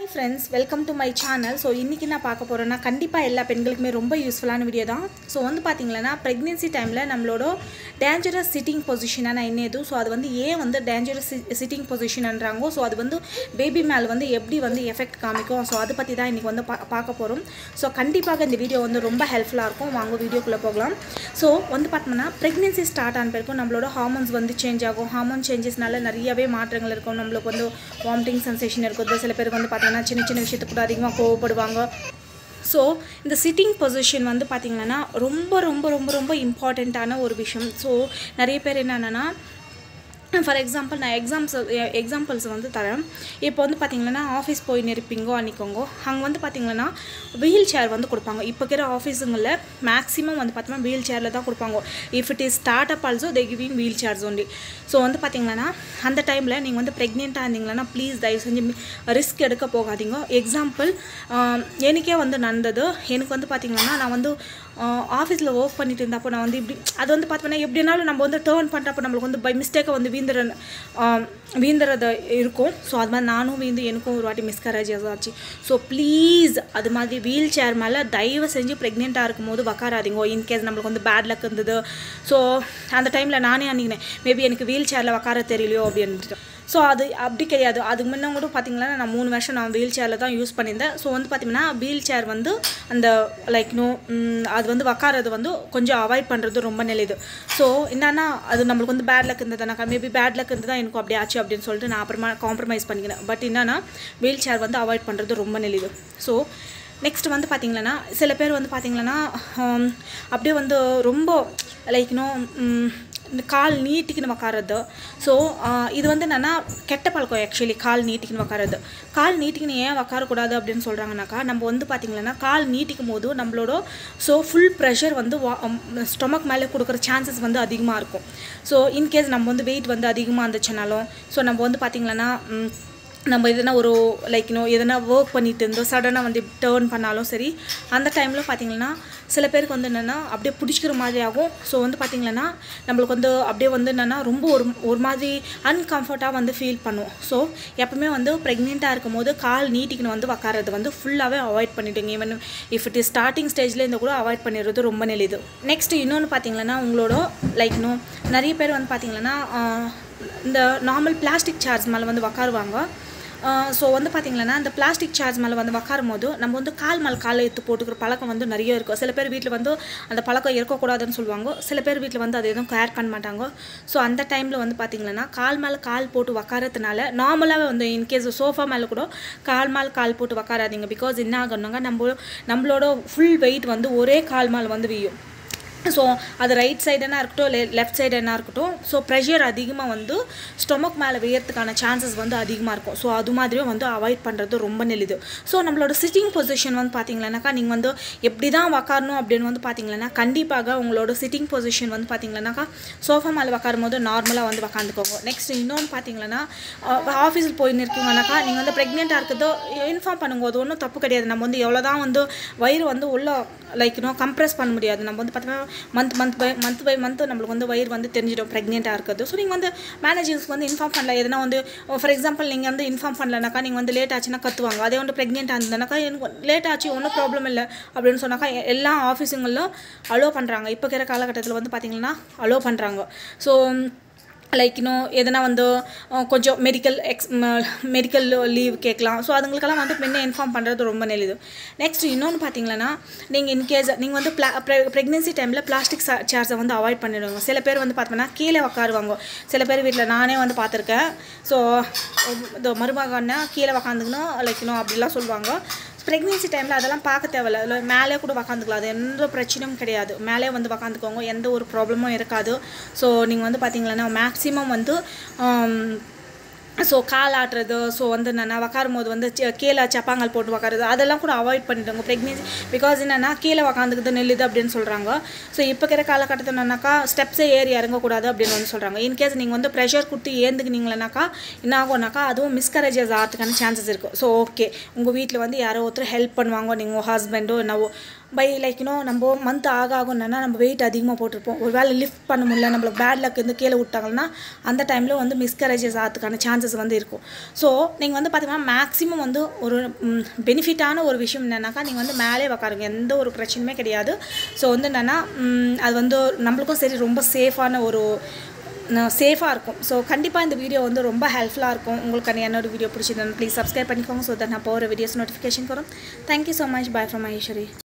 hi friends welcome to my channel so இன்றைக்கி நான் பார்க்க போகிறேன்னா கண்டிப்பாக எல்லா பெண்களுக்குமே ரொம்ப யூஸ்ஃபுல்லான வீடியோ தான் ஸோ வந்து பார்த்தீங்கன்னா ப்ரெக்னென்சி டைமில் நம்மளோட டேஞ்சரஸ் சிட்டிங் பொசிஷனான என்னது ஸோ அது வந்து ஏன் வந்து டேஞ்சரஸ் சிட்டிங் பொசிஷன்ன்றாங்கோ ஸோ அது வந்து பேபி மேல் வந்து எப்படி வந்து எஃபெக்ட் காமிக்கும் ஸோ அதை பற்றி தான் இன்றைக்கி வந்து பா பார்க்க போகிறோம் ஸோ கண்டிப்பாக இந்த வீடியோ வந்து ரொம்ப ஹெல்ப்ஃபுல்லாக இருக்கும் வாங்க வீடியோக்குள்ளே போகலாம் ஸோ வந்து பார்த்தோம்னா ப்ரெக்னென்சி ஸ்டார்ட் ஆன பிறகு நம்மளோட ஹார்மோன்ஸ் வந்து சேஞ்ச் ஆகும் ஹார்மோன் சேஞ்சஸ்னால நிறையவே மாற்றங்கள் இருக்கும் நம்மளுக்கு வந்து வாமிட்டிங் சென்சேஷன் இருக்குது சில பேருக்கு வந்து பார்த்தீங்கன்னா சின்ன சின்ன விஷயத்துக்கு கூட அதிகமாக கோவப்படுவாங்க ஸோ இந்த சிட்டிங் பொசிஷன் வந்து பார்த்திங்கன்னா ரொம்ப ரொம்ப ரொம்ப ரொம்ப இம்பார்ட்டண்ட்டான ஒரு விஷயம் ஸோ நிறைய பேர் என்னென்னா ஃபார் எக்ஸாம்பிள் நான் எக்ஸாம்ஸ் எக்ஸாம்பிள்ஸ் வந்து தரேன் இப்போ வந்து பார்த்தீங்கன்னா ஆஃபீஸ் போய் நிற்பீங்கோ அன்னிக்கோங்கோ அங்கே வந்து பார்த்தீங்கன்னா வீல் சேர் வந்து கொடுப்பாங்க இப்போ இருக்கிற ஆஃபீஸுங்களில் மேக்ஸிமம் வந்து பார்த்தோம்னா வீல் சேரில் தான் கொடுப்பாங்க if it is start up also they giving wheelchairs only so வந்து பார்த்தீங்கன்னா அந்த டைமில் நீங்கள் வந்து ப்ரெக்னெண்ட்டாக இருந்தீங்கன்னா ப்ளீஸ் தயவு செஞ்சு ரிஸ்க் எடுக்க போகாதீங்க எக்ஸாம்பிள் எனக்கே வந்து நடந்தது எனக்கு வந்து பார்த்தீங்கன்னா நான் வந்து ஆஃபீஸில் ஒர்க் பண்ணிட்டு இருந்தப்போ நான் வந்து இப்படி அது வந்து பார்த்தோன்னா எப்படினாலும் நம்ம வந்து டேர்ன் பண்ணுறப்போ நம்மளுக்கு வந்து பை மிஸ்டேக்கை வந்து வீந்துற வீந்துறது இருக்கும் ஸோ அது மாதிரி நானும் வீந்து எனக்கும் ஒரு வாட்டி மிஸ்கரேஜ் ஆச்சு ஸோ ப்ளீஸ் அது மாதிரி வீல் சேர் மேலே தயவு செஞ்சு ப்ரெக்னெண்ட்டாக இருக்கும் போது உக்காராதீங்க இன்கேஸ் நம்மளுக்கு வந்து பேட் லக் இருந்தது ஸோ அந்த டைமில் நானே அன்னிக்கினேன் மேபி எனக்கு வீல் சேரில் உக்கார தெரியலையோ அப்படின்ட்டு ஸோ அது அப்படி கிடையாது அதுக்கு முன்ன கூட பார்த்தீங்கன்னா நான் மூணு வருஷம் நான் வீல் சேரில் தான் யூஸ் பண்ணியிருந்தேன் ஸோ வந்து பார்த்திங்கன்னா வீல் சேர் வந்து அந்த லைக் நோ அது வந்து உக்காரது வந்து கொஞ்சம் அவாய்ட் பண்ணுறது ரொம்ப நல்லது ஸோ என்னன்னா அது நம்மளுக்கு வந்து பேட் லக் இருந்ததுனாக்கா மேபி பேட் லக் இருந்து தான் எனக்கு அப்படி ஆச்சு அப்படின்னு சொல்லிட்டு நான் அப்புறமா காம்ப்ரமைஸ் பண்ணிக்கிறேன் பட் என்னன்னா வீல் சேர் வந்து அவாய்ட் பண்ணுறது ரொம்ப நல்லது ஸோ நெக்ஸ்ட் வந்து பார்த்திங்கன்னா சில பேர் வந்து பார்த்திங்கன்னா அப்படியே வந்து ரொம்ப லைக் நோ இந்த கால் நீட்டிக்கின்னு உக்காரது ஸோ இது வந்து என்னென்னா கெட்ட பழக்கம் ஆக்சுவலி கால் நீட்டிக்கின்னு உக்காரது கால் நீட்டிக்கின்னு ஏன் உக்காரக்கூடாது அப்படின்னு சொல்கிறாங்கனாக்கா நம்ம வந்து பார்த்திங்கன்னா கால் நீட்டிக்கும் போது நம்மளோட ஸோ ஃபுல் ப்ரெஷர் வந்து ஸ்டொமக் மேலே கொடுக்குற சான்சஸ் வந்து அதிகமாக இருக்கும் ஸோ இன்கேஸ் நம்ம வந்து வெயிட் வந்து அதிகமாக இருந்துச்சுனாலும் ஸோ நம்ம வந்து பார்த்திங்கன்னா நம்ம எதனா ஒரு லைக் இன்னும் எதனா ஒர்க் பண்ணிட்டு இருந்தோம் சடனாக வந்து டேர்ன் பண்ணாலும் சரி அந்த டைமில் பார்த்திங்கன்னா சில பேருக்கு வந்து என்னென்னா அப்படியே பிடிச்சிக்கிற மாதிரி ஆகும் ஸோ வந்து பார்த்திங்கன்னா நம்மளுக்கு வந்து அப்படியே வந்து என்னென்னா ரொம்ப ஒரு ஒரு மாதிரி அன்கம்ஃபர்ட்டாக வந்து ஃபீல் பண்ணுவோம் ஸோ எப்பவுமே வந்து ப்ரெக்னெண்ட்டாக இருக்கும் போது கால் நீட்டிக்கின்னு வந்து உக்காரது வந்து ஃபுல்லாகவே அவாய்ட் பண்ணிவிடுங்க even if it is starting ஸ்டேஜில் இருந்து கூட அவாய்ட் பண்ணிடுறது ரொம்ப நல்லது நெக்ஸ்ட் இன்னொன்று பார்த்திங்கன்னா உங்களோட லைக் இன்னும் நிறைய பேர் வந்து பார்த்திங்கன்னா இந்த நார்மல் பிளாஸ்டிக் சேர்ஸ் மேலே வந்து உக்காருவாங்க ஸோ வந்து பார்த்திங்கன்னா அந்த பிளாஸ்டிக் சேர்ஸ் மேலே வந்து உக்காரும் போது நம்ம வந்து கால் மேலே காலை எடுத்து போட்டுக்கிற பழக்கம் வந்து நிறைய இருக்கும் சில பேர் வீட்டில் வந்து அந்த பழக்கம் இருக்கக்கூடாதுன்னு சொல்லுவாங்க சில பேர் வீட்டில் வந்து அது எதுவும் கேர் பண்ண மாட்டாங்க ஸோ அந்த டைமில் வந்து பார்த்திங்கன்னா கால் மேலே கால் போட்டு உக்காரதுனால நார்மலாகவே வந்து இன்கேஸ் சோஃபா மேலே கூட கால் மேலே கால் போட்டு உக்காராதீங்க பிகாஸ் என்ன ஆகணுங்க நம்ம நம்மளோட ஃபுல் வெயிட் வந்து ஒரே கால் மேலே வந்து வீயும் ஸோ அது ரைட் சைடு என்ன இருக்கட்டும் இல்லை லெஃப்ட் சைடு என்ன இருக்கட்டும் ஸோ ப்ரெஷர் அதிகமாக வந்து ஸ்டொமக் மேலே வேயறதுக்கான சான்சஸ் வந்து அதிகமாக இருக்கும் ஸோ அது மாதிரியும் வந்து அவாய்ட் பண்ணுறது ரொம்ப நல்லது ஸோ நம்மளோட சிட்டிங் பொசிஷன் வந்து பார்த்தீங்கன்னாக்கா நீங்கள் வந்து எப்படி தான் உக்காரணும் அப்படின்னு வந்து பார்த்தீங்கன்னா கண்டிப்பாக உங்களோட சிட்டிங் பொசிஷன் வந்து பார்த்தீங்கன்னாக்கா சோஃபா மேலே உக்காரும் போது நார்மலாக வந்து உக்காந்துக்கோங்க நெக்ஸ்ட் இன்னொன்று பார்த்தீங்கன்னா ஆஃபீஸில் போயின்னு இருக்கீங்கன்னாக்கா நீங்கள் வந்து ப்ரெக்னெண்ட்டாக இருக்கிறதோ இன்ஃபார்ம் பண்ணுங்க அது ஒன்றும் தப்பு கிடையாது நம்ம வந்து எவ்வளோ தான் வந்து வயிறு வந்து உள்ள லைக் இன்னும் கம்ப்ரெஸ் பண்ண முடியாது நம்ம வந்து பார்த்தீங்கன்னா month month by month by month நம்மளுக்கு வந்து வயிறு வந்து தெரிஞ்சிடும் ப்ரெக்னெண்ட்டாக இருக்குது ஸோ நீங்கள் வந்து மேனேஜர்ஸ்க்கு வந்து இன்ஃபார்ம் பண்ணல எதனா வந்து ஃபார் எக்ஸாம்பிள் நீங்கள் வந்து இன்ஃபார்ம் பண்ணலனாக்கா நீங்கள் வந்து லேட் ஆச்சுன்னா கத்துவாங்க அதே வந்து ப்ரெக்னெண்ட்டாக இருந்ததுனாக்கா எனக்கு லேட் ஆச்சு ஒன்றும் ப்ராப்ளம் இல்லை அப்படின்னு சொன்னாக்கா எல்லா ஆஃபீஸுங்களிலும் அலோவ் பண்ணுறாங்க இப்போ இருக்கிற காலகட்டத்தில் வந்து பார்த்திங்கன்னா அலோவ் பண்ணுறாங்க ஸோ லைக் இன்னும் எதனா வந்து கொஞ்சம் மெடிக்கல் எக்ஸ் மெடிக்கல் லீவ் கேட்கலாம் ஸோ அதுங்களுக்கெல்லாம் வந்து முன்னே இன்ஃபார்ம் பண்ணுறது ரொம்ப நல்லது நெக்ஸ்ட் இன்னொன்று பார்த்தீங்கன்னா நீங்கள் இன்கேஸ் நீங்கள் வந்து ப்ளா ப்ரெக்னென்சி டைமில் பிளாஸ்டிக் சேர்ஸை வந்து அவாய்ட் பண்ணிவிடுவாங்க சில பேர் வந்து பார்த்தோம்னா கீழே உக்காருவாங்க சில பேர் வீட்டில் நானே வந்து பார்த்துருக்கேன் ஸோ இந்த மருமகன்னா கீழே உக்காந்துக்கணும் லைக் இன்னும் அப்படிலாம் சொல்லுவாங்க ப்ரெக்னென்சி டைமில் அதெல்லாம் பார்க்க தேவையில்ல இல்லை மேலே கூட உக்காந்துக்கலாம் அது எந்த பிரச்சனையும் கிடையாது மேலே வந்து உக்காந்துக்கோங்க எந்த ஒரு ப்ராப்ளமும் இருக்காது ஸோ நீங்கள் வந்து பார்த்தீங்கன்னா மேக்ஸிமம் வந்து ஸோ கால் ஆட்டுறது ஸோ வந்து நான் உக்காரும் போது வந்து கீழே சப்பாங்கால் போட்டு உக்காருது அதெல்லாம் கூட அவாய்ட் பண்ணிவிடுங்க ப்ரெக்னென்சி பிகாஸ் என்னென்னா கீழே உக்காந்துக்குது நெல்லுது அப்படின்னு சொல்கிறாங்க ஸோ இப்போ இருக்கிற காலகட்டத்தில் என்னன்னாக்கா ஸ்டெப்ஸே ஏறி இறங்கக்கூடாது அப்படின்னு வந்து சொல்கிறாங்க இன்கேஸ் நீங்கள் வந்து ப்ரெஷர் கொடுத்து ஏந்துக்குனீங்களனாக்கா என்ன ஆகும்னாக்கா அதுவும் மிஸ்கரேஜஸ் ஆகிறதுக்கான சான்சஸ் இருக்குது ஸோ ஓகே உங்கள் வீட்டில் வந்து யாரோ ஒருத்தர் ஹெல்ப் பண்ணுவாங்க நீங்கள் ஹஸ்பண்டோ என்னவோ பை லைக் யூனோ நம்ம மந்த் ஆக ஆகும்னா நம்ம வெயிட் அதிகமாக போட்டிருப்போம் ஒரு வேளை லிஃப்ட் பண்ண முடியல நம்மளுக்கு பேட் லக் இருந்து கீழே விட்டாங்கன்னா அந்த டைமில் வந்து மிஸ்கரேஜஸ் ஆகிறதுக்கான சான்சஸ் வந்து இருக்கும் ஸோ நீங்கள் வந்து பார்த்தீங்கன்னா மேக்ஸிமம் வந்து ஒரு பெனிஃபிட்டான ஒரு விஷயம் என்னன்னாக்கா நீங்கள் வந்து மேலே உக்காருங்க எந்த ஒரு பிரச்சனையுமே கிடையாது ஸோ வந்து என்னென்னா அது வந்து நம்மளுக்கும் சரி ரொம்ப சேஃபான ஒரு சேஃபாக இருக்கும் ஸோ கண்டிப்பாக இந்த வீடியோ வந்து ரொம்ப ஹெல்ப்ஃபுல்லாக இருக்கும் உங்களுக்கு என்னோட வீடியோ பிடிச்சிருந்தா ப்ளீஸ் சப்ஸ்கிரைப் பண்ணிக்கோங்க ஸோ தட் நான் போகிற வீடியோஸ் நோட்டிஃபிகேஷன் வரும் thank you so much bye from Maheswari